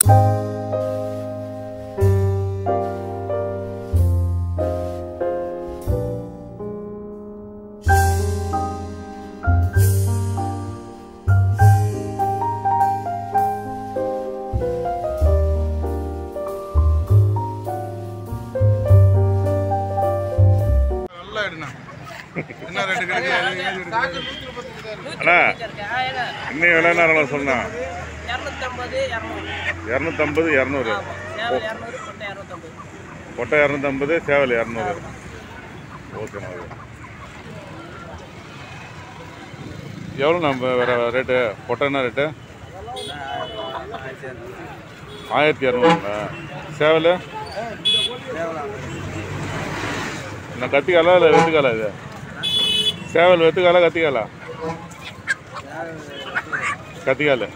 நல்லா எடுண்ணா என்ன ரேட்டு கிடைக்குது அண்ணா இன்னும் எவ்வளோ நேரம் சொன்னா இரநூத்தம்பது இரநூறு இரநூத்தம்பது இரநூறு சேவை இரநூறு கொட்டை இரநூத்தம்பது கொட்டை இரநூத்தம்பது சேவல் இரநூறு ஓகேண்ணா ஓகே எவ்வளோ நம்ம வேறு ரேட்டு கொட்டை என்ன ரேட்டு ஆயிரத்தி இரநூறுங்களா சேவல் என்ன கத்திக்காலா இல்லை வெத்துக்காலா இது சேவல் வெத்துக்காலா கத்திக்காலா கத்திக்கால்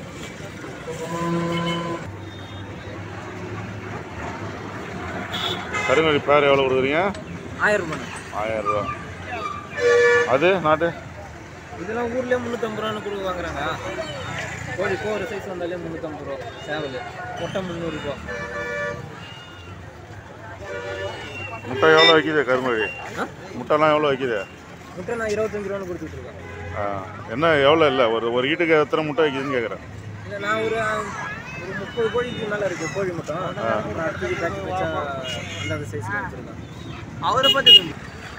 கருங்கறி பேர் எவ்வளோ கொடுக்குறீங்க ஆயிரம் ரூபாய் ஆயிரம் ரூபா அது நாட்டு இதெல்லாம் ஊர்லேயே முந்நூற்றம்பது ரூபான்னு கொடுக்க வாங்குறாங்க கோழி கோர சைஸ் வந்தாலே முந்நூற்றம்பது ரூபா சேவல் கொட்டை முந்நூறுரூபா முட்டை எவ்வளோ வைக்குது கருங்கறி ஆ முட்டைலாம் எவ்வளோ வைக்குது முட்டை நான் இருபத்தஞ்சு ரூபான்னு கொடுத்துட்டு இருக்கேன் ஆ, என்ன எவ்வளோ இல்லை ஒரு ஒரு வீட்டுக்கு எத்தனை முட்டை வைக்குதுன்னு கேட்குறேன் இல்லை நான் ஒரு ஒரு முப்பது கோழிக்கு மேலே இருக்குது கோழி மட்டும் ஒரு அடுத்தது பேக்கெட் வச்சா அந்த சைஸில் வச்சுருக்கேன் அவரை பார்த்து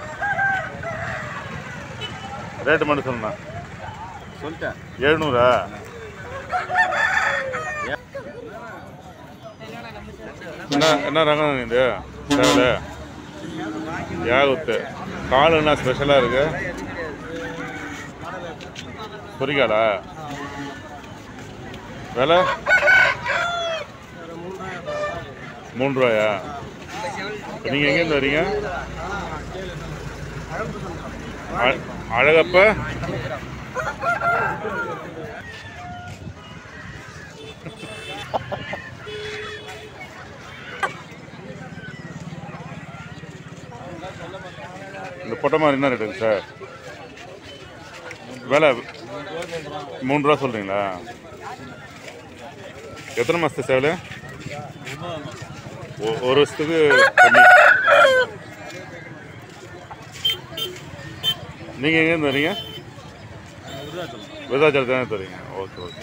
ரேட்டு மட்டும் சொல்லுண்ணா சொல்லிட்டேன் எழுநூறா என்ன என்ன ரகம் இது சேவல் யாகுத்து கால் என்ன ஸ்பெஷலாக இருக்கு பொரிக்காடா விலை மூணு ரூபாயா நீங்கள் எங்கேருந்து வரீங்க அ- அழகப்ப இந்த பொட்டை மாதிரி என்ன ரேட்டுங்க சார் விலை மூணு ரூபா சொல்கிறீங்களா எத்தனை மாதத்து சேவல் ஒ- ஒரு வருஷத்துக்கு கம்மி நீங்கள் எங்கேருந்து வரீங்க விருதாச்சலத்தில் தானே தரீங்க ஓகே ஓகே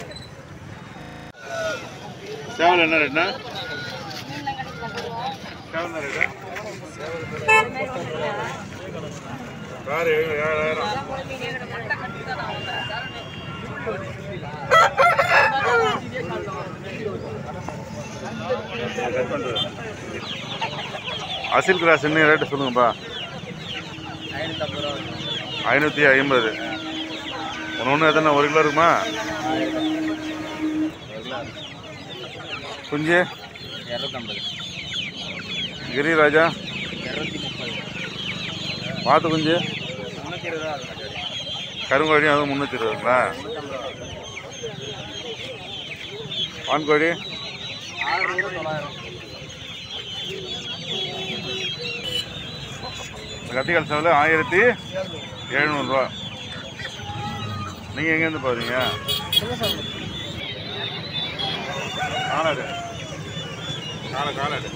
சேவல் என்ன ரேட்னா சேவல் என்ன ரேட்டு வேறு ஏழாயிரம் கட் பண்ணுறது அசில் கிராஸ் என்ன ரேட்டு சொல்லுங்கப்பா ஐநூற்றி ஐம்பது ஒன்று ஒன்று எத்தனை ஒரு கிலோ இருக்குமா குஞ்சு இரநூத்தம்பது கிரிராஜா இரநூத்தி முப்பது வாத்து குஞ்சு முந்நூற்றி இருபது ரூபா கருங்கோழி அதுவும் முந்நூற்றி இருபதுங்களா வான்கோழி ஆறுநூறு தொள்ளாயிரம் கத்திகால் சேவல் ஆயிரத்தி எழுநூறுரூவா நீங்கள் எங்கேருந்து போகிறீங்க காலாடு காலை காலாடு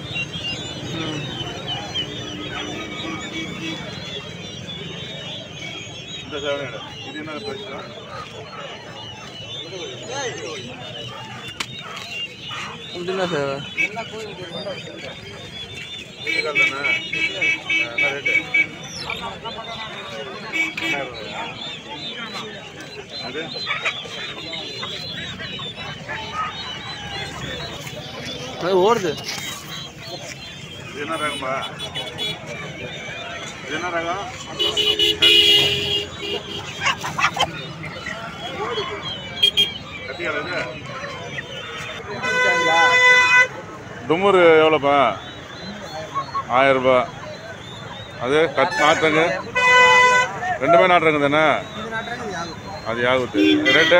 இந்த சேவல் எடு. இது என்ன பேசுகிறா இதுனா சார் கத்திகால் தானே என்ன ரேட்டு ரெண்டாயிரம் ரூபாயா? அது அது ஓடுது இது என்ன ரகம்பா இது என்ன ரகம் கத்தியால் இது தும்முரு எவ்வளோப்பா ஆயிரம் ரூபாய் அது கத் நாட்டுறங்க ரெண்டுமே நாட்டுறங்க தானே அது யாகுத்து ரேட்டு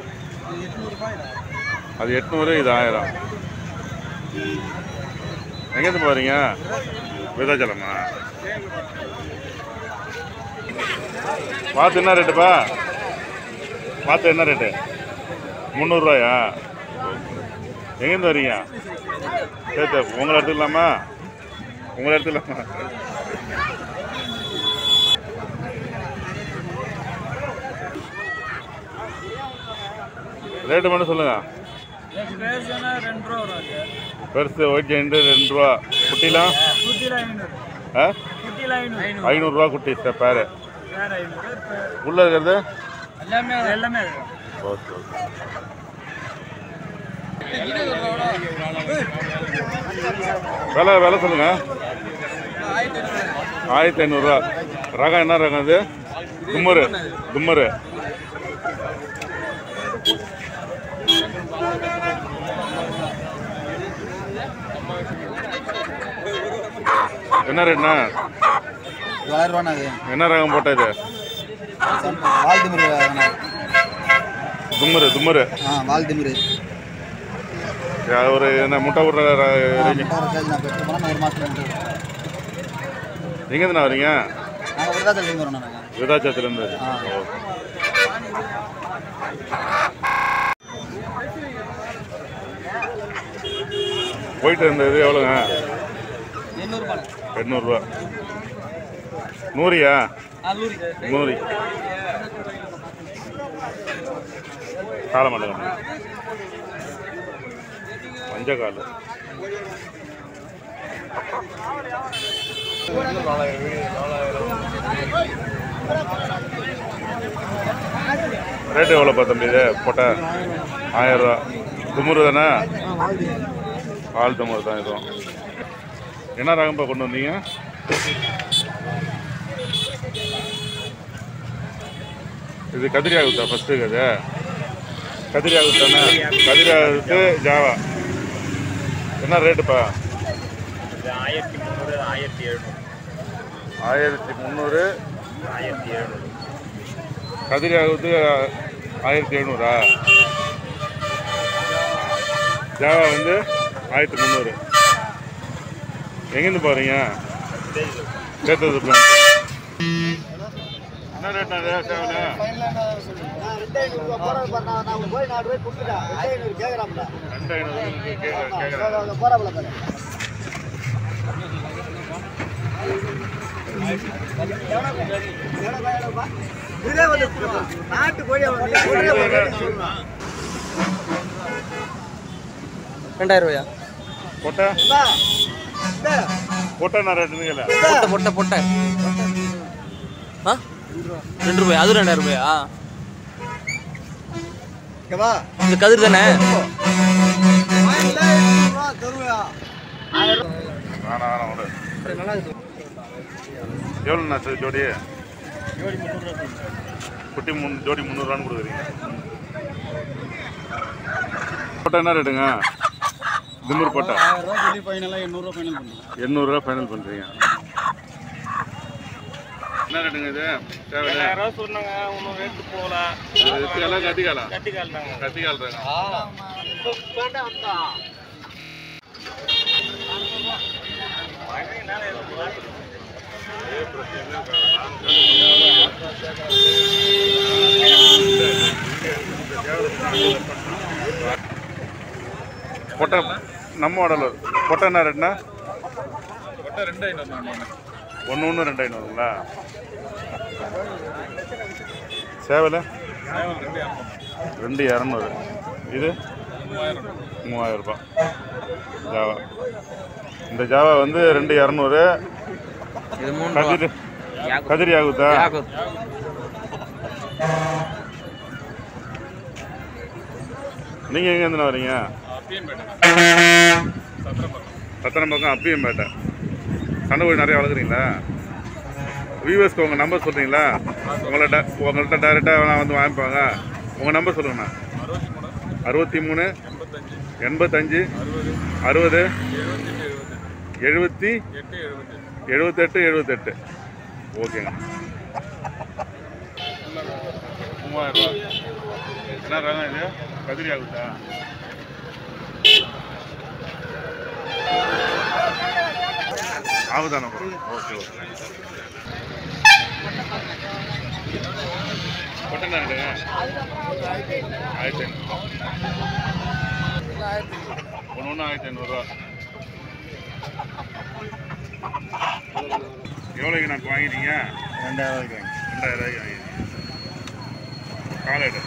அது எட்நூறு இது ஆயிரம் எங்கேருந்து போகிறீங்க விருதாச்சலமா பார்த்து என்ன ரேட்டுப்பா பார்த்து என்ன ரேட்டு முந்நூறுரூவாயா எங்கேருந்து வரீங்க சரி சரி உங்களை எடுத்துக்கலாமா உங்களை எடுத்துக்கலாமா ரேட்டு மட்டும் சொல்லுங்க பேசுனா ரெண்டு ரூபா வரும் அது பெருசு ஒயிட் ஜெயிண்ட் ரெண்டு ரூபா குட்டிலாம் குட்டியில் ஐநூறு ஆ குட்டியில் ஐநூறு ஐநூறுரூவா குட்டி சார் பேர் வேற ஐநூறு இப்போ உள்ளே இருக்கிறது எல்லாமே எல்லாமே அது ஓகே ஓகே விலை விலை சொல்லுங்க ஆயிரத்தி ஐநூறுரூவா ரகம் என்ன ரகம் இது கும்மரு கும்மரு என்ன ரேட்ண்ணா தொள்ளாயிரம் ரூபாண்ணா அது என்ன ரகம் போட்ட இது வால் திமிரு அண்ணா. தும்மரு தும்மரு ஆ வால் திமிரு அது ஒரு என்ன முட்டை விடுற ர- range. முட்டை ஒரு கேஜி நான் பெற்று போனால் ஒரு மாதத்துல வந்து எங்கேருந்துண்ணா வரீங்க நாங்கள் விருதாச்சலத்துலேருந்து வரோம் நாங்கள் விருதாச்சலத்துலேருந்து ஆ. போயிட்டு இருந்தது எவ்வளோங்க எண்ணூறுபா எண்ணூறுரூவா நூறியா நூறு நூறு கால மாட்டேங்க மஞ்ச கால் ரேட்டு எவ்வளோப்பா தம்பி இது போட்ட ஆயிரம் ரூபா துமுறு தானே ஆள் துமுறு தான் இதுவும் என்ன ரகம்பா கொண்டு வந்தீங்க இது கதிரி ஆகுதா ஃபஸ்ட்டு அது கதிரி ஆகுதானே கதிரி ஆகுது ஜாவா என்ன ரேட்டுப்பா ஆயிரத்தி முந்நூறு ஆயிரத்தி எழுநூறு ஆயிரத்தி முந்நூறு ஆயிரத்தி எழுநூறு கதிரி ஆகுது ஆயிரத்தி எழுநூறா ஜாவா வந்து ஆயிரத்தி முந்நூறு எங்கேருந்து போகிறீங்க சேர்த்தது பிளான் என்ன ரேட் அது சேவல் ரெண்டு ஐநூறு கேட்குறேன் நாட்டு கோழி ரெண்டாயிரம் ரூபாயா பொட்டை பொட்டை என்ன ரேட்டுன்னு பொட்டை பொட்டை பொட்டை ஆ ரெண்டு ரூபாய் அது ரெண்டாயிரம் ரூபாயா இந்த கதிர் தானே வேணாம் வேணாம் விடு எவ்வளோண்ணா சார் ஜோடி குட்டி மூணு ஜோடி முந்நூறுவான்னு கொடுக்குறீங்க போட்டா என்ன ரேட்டுங்க திம்மூர் போட்டா எண்ணூறுரூவா ஃபைனல் பண்ணுறீங்க என்ன ரேட்டுங்க இது தேவையில்ல சொன்னாங்க ஒன்றும் ரேட்டு போகல எல்லாம் கத்திக்காலா கட்டிக்கால் தாங்க கத்திக்கால் தாங்க பொட்டை நம்ம மாடல் பொட்டை என்ன ரேட்னா ஒட்டை ரெண்டு ஐநூறு ஒன்று ஒன்று ரெண்டு ஐநூறுங்களா சேவலை ரெண்டு இரநூறு ரெண்டு இரநூறு இது மூவாயிரம் மூவாயிரம் ரூபாய் ஜாவா இந்த ஜாவா வந்து ரெண்டு இரநூறு இது மூணு கதிரி கதிரி ஆகுதா நீங்கள் எங்கேருந்து வரீங்க அப்பயும் போயிட்டேன் சத்திரம் பக்கம் சத்திரம் பக்கம் அப்பயும் பேட்டை சண்டை கோழி நிறைய வளர்க்குறீங்களா வியூவர்ஸ்க்கு உங்கள் நம்பர் சொல்கிறீங்களா உங்களை ட உங்கள்கிட்ட டைரெக்டாக நான் வந்து வாங்கிப்பாங்க உங்கள் நம்பர் சொல்லுங்கண்ணா அறுபத்தி மூணு அறுபத்தி மூணு எண்பத்தஞ்சு எண்பத்தஞ்சு அறுபது அறுபது எழுபத்தெட்டு எழுபத்தெட்டு எழுபத்தி எட்டு எழுபத்தெட்டு எழுபத்தெட்டு எழுபத்தெட்டு ஓகேங்க மூவாயிரம் ரூபா என்ன ரகம் இது கதிரி ஆகுதா ஆகுதானே ஓகே ஓகே கொட்டை ஆயிரத்தி ஐநூறு ஒன்று ஒன்று ஆயிரத்தி ஐநூறுரூவா எவ்வளோக்கு நான் வாங்கிட்டீங்க ரெண்டாயிரம் ரூபாய்க்கு வாங்கி ரெண்டாயிரம் ரூபாய்க்கு வாங்கிட்டீங்க காலேடு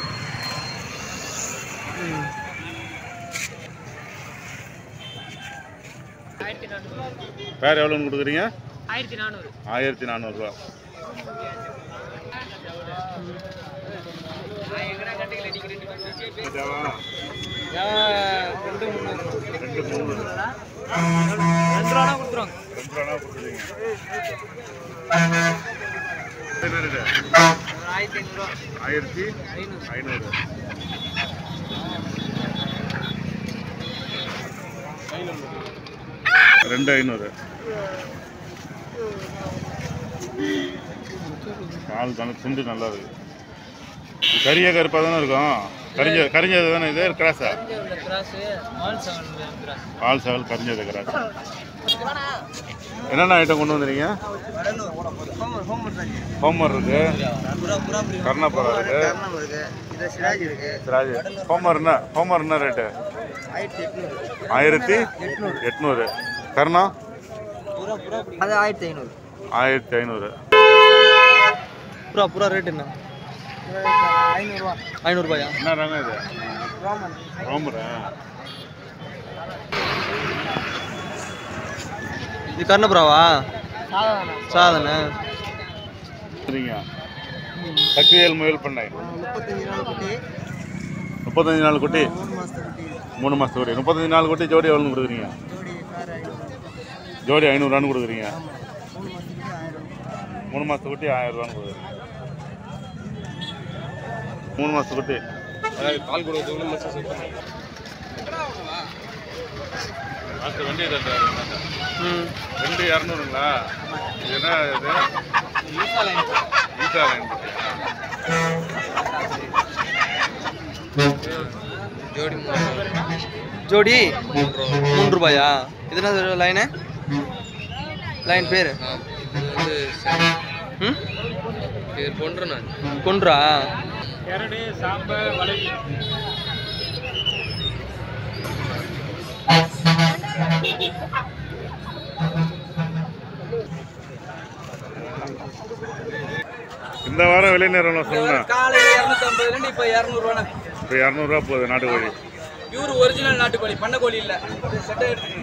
பேர் எவ்வளோன்னு கொடுக்குறீங்க ஆயிரத்தி நானூறு ஆயிரத்தி நானூறுரூவா ரெண்டு முந்நூறு ரெண்டு மூணு ரெண்டு ரூபா கொடுத்துருவாங்க ரெண்டு ரூபா கொடுத்துருங்க என்ன ரேட்டு ஒரு ஆயிரத்தி ஐநூறுரூவா ஆயிரத்தி ஐநூறு ஐநூறு ரெண்டு ஐநூறு பால் கணக்கு துண்டு நல்லா இருக்கு இது கரிய கருப்பாக தானே இருக்கும் கரிஞ்ச கரிஞ்சது தானே இது கிராஸா உள்ள கிராஸு மால் செவன் கிராஸ் பால் சேவல் கரிஞ்சது கிராஸ் என்னென்ன ஐட்டம் கொண்டு வந்துறீங்க ஹோமர் ஹோமர் தான் ஹோமர் இருக்கு புறா புறா கர்ணாபுரா இருக்கு கர்ணம் இருக்கு இது சிராஜ் இருக்கு ராஜ் ஹோமர் என்ன ஹோமர் என்ன ரேட்டு ஆயிரத்தி எட்நூறு ஆயிரத்தி எட்நூறு கர்ணா புறா புறா அது ஆயிரத்தி ஐநூறு ஆயிரத்தி ஐநூறு புறா புறா ரேட் என்ன ஐநூறுரூவா ஐநூறுபாயா என்ன ரகம் இது ரோமன் ரோமரா இது கர்ணபுராவா சாதனை சரிங்க சக்திவேல் முயல் பண்ணை முப்பத்தஞ்சு நாள் குட்டி முப்பத்தஞ்சு நாள் குட்டி மூணு மாதத்து குட்டி மூணு மாதத்து குட்டி முப்பத்தஞ்சு நாள் குட்டி ஜோடி எவ்வளோன்னு கொடுக்குறீங்க ஜோடி வேறு ஐநூறு ஜோடி ஐநூறுரூவான்னு கொடுக்குறீங்க மூணு மாதத்து குட்டி ஆயிரம் மூணு மாதத்து குட்டி ஆயிரம் ரூபான்னு கொடுக்குறீங்க மூணு மாதத்து குட்டி பால் கொடுக்கறதுக்குள்ள மெசேஜ் அடுத்த வண்டி ரெண்டு ரெண்டு இரநூறுங்களா இது என்ன இது ஈசா லைன் ஜோடி ஜோடி மூணு ரூபாயா இது என்ன லைனு லைன் பேர் வந்து ம் இது பொன்று நான் கொன்றா இரடு சாம்பை வளைவி இந்த வாரம் விலை நேரம் சொல்லுங்க காலையில் இரநூத்தம்பதுலேருந்து இப்போ இரநூறுவாண்ணே இப்போ இரநூறுவா போகுது நாட்டுக்கோழி பியூர் ஒரிஜினல் நாட்டுக்கோழி பண்ணைக்கோழி இல்லை செட்டை எடுத்து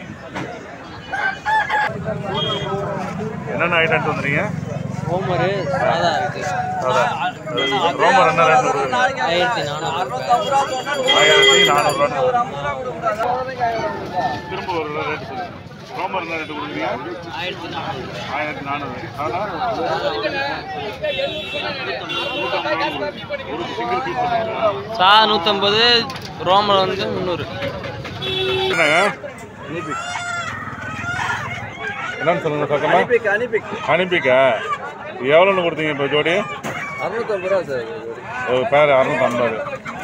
என்னென்ன ஐட்டம் எடுத்து வந்துறீங்க ஹோமரு சாதா இருக்கு அதான். ரோமர் என்ன ரேட் கொடுக்குறீங்க ஆயிரத்தி நானூறு ஆயிரத்தி நானூறுரூவா திரும்ப ஒரு ரேட்டு சொல்லுங்க ரோமர் என்ன ரேட்டு கொடுக்குறீங்க ஆயிரத்தி நானூறு ஆயிரத்தி நானூறு ஆனா ஒரு சிங்கிள் பீஸ் பண்ணுறீங்களா சா நூற்றம்பது ரோமர் வந்து முந்நூறு என்னங்க என்னன்னு சொல்லுங்க சக்கமா அனுப்பிக்கு அனுப்பிக்கு அனுப்பிக்கா எவ்வளோன்னு கொடுத்தீங்க இப்போ ஜோடி அறுநூத்தம்பது ரூபா சார் ஒரு பேர் அறுநூத்தம்பது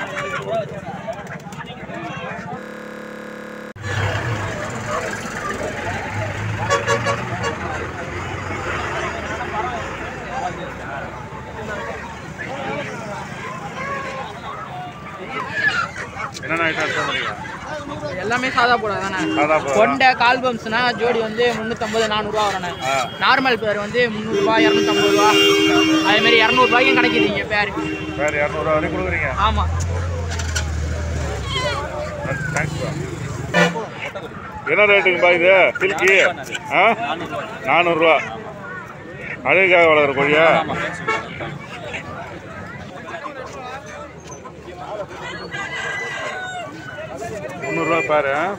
என்னென்ன ஐட்டம் எடுத்து வந்துறீங்க எல்லாமே சாதா போடா தானே சாதா போடா. கொண்ட கால்பம்ஸ்னா ஜோடி வந்து முந்நூற்றம்பது நானூறுரூவா வரண்ணே ஆ. நார்மல் பேர் வந்து முந்நூறுரூவா இரநூத்தம்பது ரூபா அதே மாதிரி இரநூறுபாய்க்கும் கிடைக்குது இங்கே பேர் வேறு இரநூறுவா வரைக்கும் கொடுக்குறீங்க ஆமாம் தேங்க்ஸ் என்ன ரேட்டுங்கப்பா இது சில்கி ஆ நானூறுரூவா அழகாக வளர்க்குற கோழியா முந்நூறுரூவா பாரு ஆ?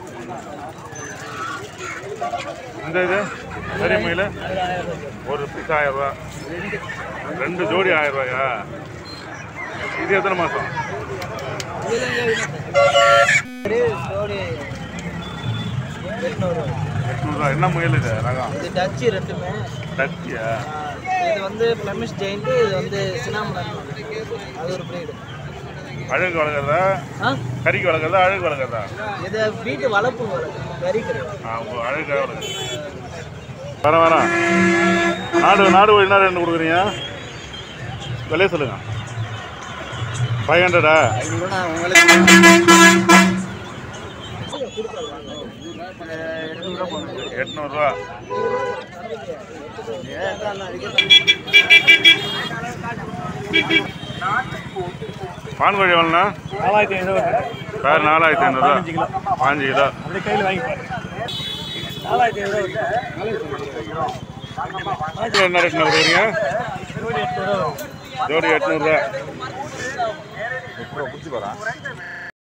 இந்த இது பெரிய மயில் ஒரு பீஸ் ஆயிரம் ரூபா ரெண்டு ஜோடி ஆயிரம் ரூபாயா இது எத்தனை மாதம் ஜோடி எட்நூறு எட்நூறுரூவா என்ன முயல் இது ரகம் இது டச்சு ரெண்டுமே டச்சியா இது வந்து ஃப்ளமிஷ் ஜெயிண்ட் இது வந்து சினாமன் அது ஒரு பிரீடு அழகு வளர்க்குறதா ஆ கறிக்கு வளர்க்குறதா அழகு வளர்க்குறதா இது வீட்டு வளர்ப்பு வளர்ப்பு கறி கிடையாது ஆ உங்கள் அழகாக வளர்க்குறது வரேன் வரேன் நாடு நாடு கோழி என்ன ரெண்டு கொடுக்குறீங்க விலைய சொல்லுங்க ஃபைவ் ஹண்ட்ரடா எட்நூறுரூவா போகணும் எட்நூறுரூவா பான்கோழி எவ்வளோண்ணா நாலாயிரத்தி ஐநூறு வேறு நாலாயிரத்தி ஐநூறுரூவா பாஞ்சு கிலோ அப்படியே கையில் வாங்கி நாலாயிரத்தி ஐநூறு நாட்டு என்ன ரேட்னா கொடுக்குறீங்க ஜோடி எட்நூறுரூவா பிடிச்சி போகிறேன்